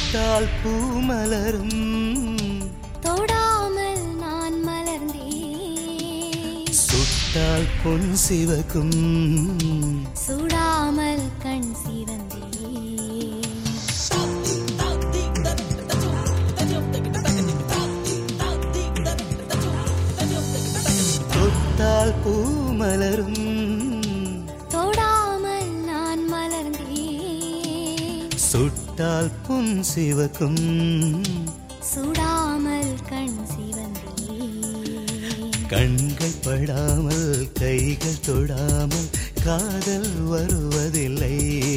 தொட்டால் பூ மலரும் தொடாமல் நான் மலர்ந்தேன் சுட்டால் பொன் சிவக்கும் சுடாமல் கண் சிவந்தேன் தொட்டால் பூ மலரும் தொடாமல் நான் மலர்ந்தேன் சுட்டால் பொன் சிவக்கும் சுடாமல் கண் சிவந்தேன் கண்கள் படாமல் கைகள் தொடாமல் காதல் வருவதில்லை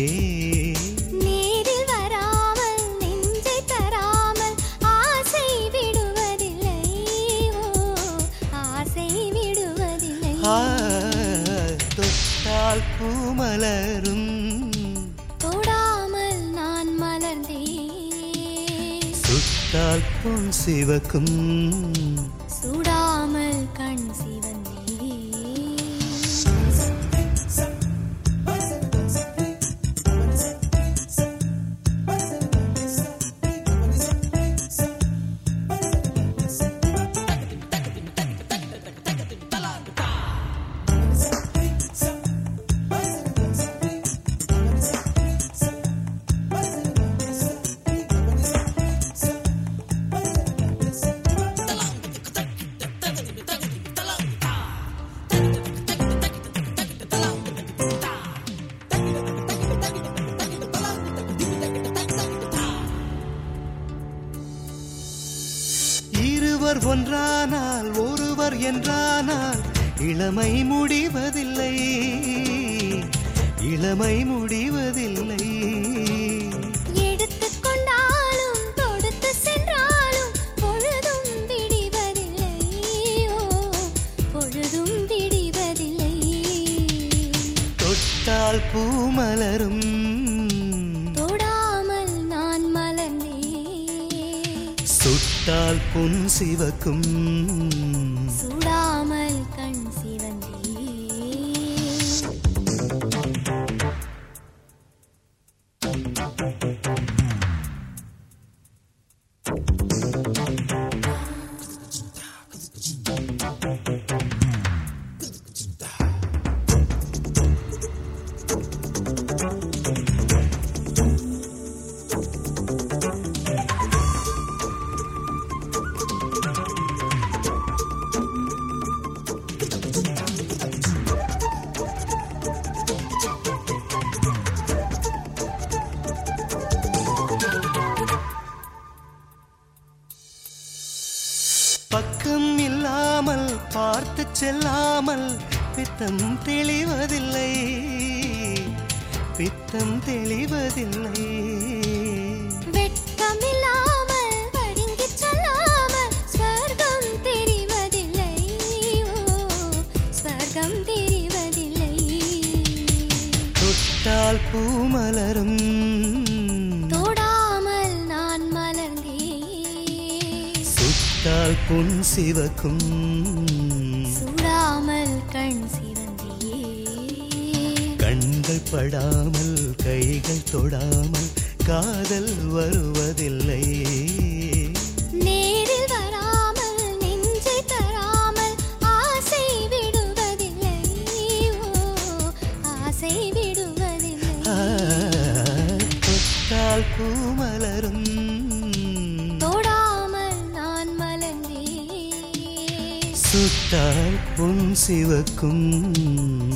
நேரில் வராமல் நெஞ்சை தராமல் ஆசை விடுவதில்லை ஓ ஆசை விடுவதில்லை ஆ, தொட்டால் பூ மலரும் தொடாமல் நான் மலர்ந்தேன் சுட்டால் பொன் சிவக்கும் சுடாமல் கண் சிவந்தேன் இருவர் ஒன்றானால் ஒருவர் என்றானால் இளமை முடிவதில்லை இளமை முடிவதில்லை எடுத்துக் கொண்டாலும் தொடுத்து சென்றாலும் பொழுதும் விடிவதில்லை ஓ பொழுதும் விடிவதில்லை தொட்டால் பூ மலரும் தொடாமல் நான் மலர்ந்தேன் சுட்டால் பொன் சிவக்கும் சுடாமல் கண் சிவந்தேன் பக்கம் இல்லாமல் பார்த்து செல்லாமல் பித்தம் தெளிவதில்லை பித்தம் தெளிவதில்லை வெட்கமில்லாமல் வடிங்கிச் சொல்லாமல் ஸ்வர்க்கம் தெரிவதில்லை ஓ ஸ்வர்க்கம் தெரிவதில்லை தொட்டால் பூ மலரும் தொடாமல் நான் மலர்ந்தேன் சுட்டால் பொன் சிவக்கும் சுடாமல் கண் சிவந்தேன் கண்கள் படாமல் கைகள் தொடாமல் காதல் வருவதில்லை நேரில் வராமல் நெஞ்சை தராமல் ஆசை விடுவதில்லை ஓ ஆசை விடுவதில்லை ஆ, தொட்டால் பூ மலரும் தொடாமல் நான் மலர்ந்தேன் சுட்டால் பொன் சிவக்கும்